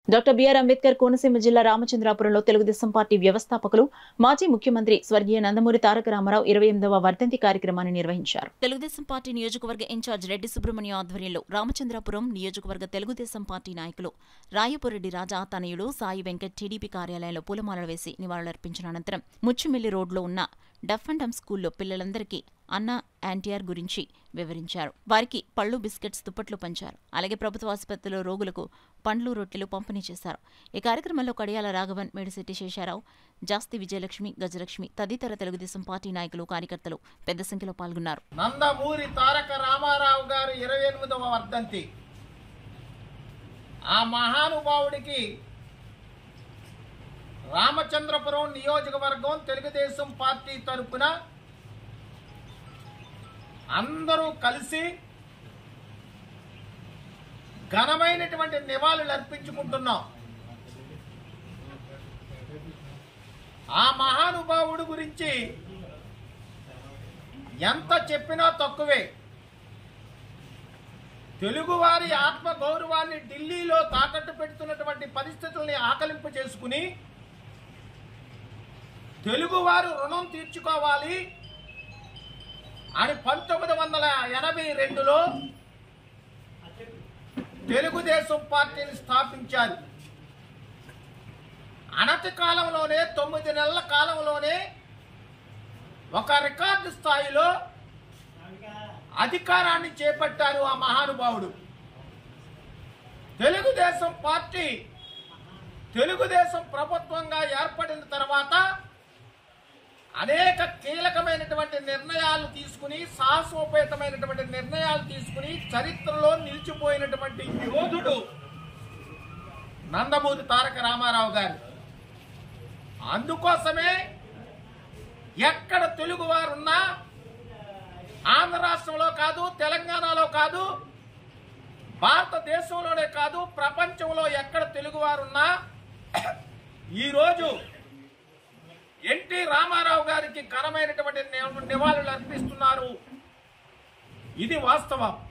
doctor BR Ambedkar Konaseema జిల్లా రామచంద్రాపురంలో Telugu Desam party వ్యవస్థాపకులు మాజీ ముఖ్యమంత్రి స్వర్గీయ నందమూరి తారక రామారావు ఇరవై ఎనిమిదవ వర్ధంతి కార్యక్రమాన్ని నిర్వహించారు తెలుగుదేశం పార్టీ నియోజకవర్గ ఇన్ఛార్జ్ రెడ్డి సుబ్రహ్మణ్యం ఆధ్వర్యంలో రామచంద్రాపురం నియోజకవర్గ తెలుగుదేశం పార్టీ నాయకులు రాయపురెడ్డి రాజా తనయుడు సాయి వెంకట్ టీడీపీ కార్యాలయంలో పూలమాలలు వేసి నివాళులర్పించిన అనంతరం ముచ్చుమిల్లి రోడ్లో ఉన్న డఫ్ అండ్ డమ్ స్కూల్లో పిల్లలందరికీ అన్న యాంటీఆర్ గురించి వివరించారు వారికి పళ్ళు బిస్కెట్స్ దుప్పట్లు పంచారు అలాగే ప్రభుత్వ ఆసుపత్రిలో రోగులకు పండ్లు రొట్టెలు పంపిణీ చేశారు ఈ కార్యక్రమంలో కడియాల రాఘవన్ మేడిశెట్టి శేషారావు జాస్తి విజయలక్ష్మి గజలక్ష్మి తదితర తెలుగుదేశం పార్టీ నాయకులు కార్యకర్తలు పెద్ద సంఖ్యలో పాల్గొన్నారు నందమూరి తారక రామారావు గారు ఇరవై ఎనిమిదవ వర్ధంతి ఆ మహానుభావుడికి రామచంద్రపురం నియోజకవర్గం తెలుగుదేశం పార్టీ తరపున అందరూ కలిసి ఘనమైనటువంటి నివాళులు అర్పించుకుంటున్నాం ఆ మహానుభావుడు గురించి ఎంత చెప్పినా తక్కువే తెలుగువారి ఆత్మ గౌరవాన్ని ఢిల్లీలో తాకట్టు పెడుతున్నటువంటి పరిస్థితుల్ని ఆకలింపు చేసుకుని తెలుగువారు రుణం తీర్చుకోవాలి అని పంతొమ్మిది వందల ఎనభై రెండులో తెలుగుదేశం పార్టీని స్థాపించారు అనతి కాలంలోనే తొమ్మిది నెలల కాలంలోనే ఒక రికార్డు స్థాయిలో అధికారాన్ని చేపట్టారు ఆ మహానుభావుడు తెలుగుదేశం పార్టీ తెలుగుదేశం ప్రభుత్వంగా ఏర్పడిన తర్వాత అనేక కీలకమైనటువంటి నిర్ణయాలు తీసుకుని సాహసోపేతమైనటువంటి నిర్ణయాలు తీసుకుని చరిత్రలో నిలిచిపోయినటువంటి యోధుడు నందమూరి తారక రామారావు గారు అందుకోసమే ఎక్కడ తెలుగువారు ఉన్నా ఆంధ్ర రాష్ట్రంలో కాదు తెలంగాణలో కాదు భారతదేశంలోనే కాదు ప్రపంచంలో ఎక్కడ తెలుగువారు ఉన్నా ఈరోజు ఎన్టీ రామారావు గారికి ఘనమైనటువంటి నివాళులు అర్పిస్తున్నారు ఇది వాస్తవం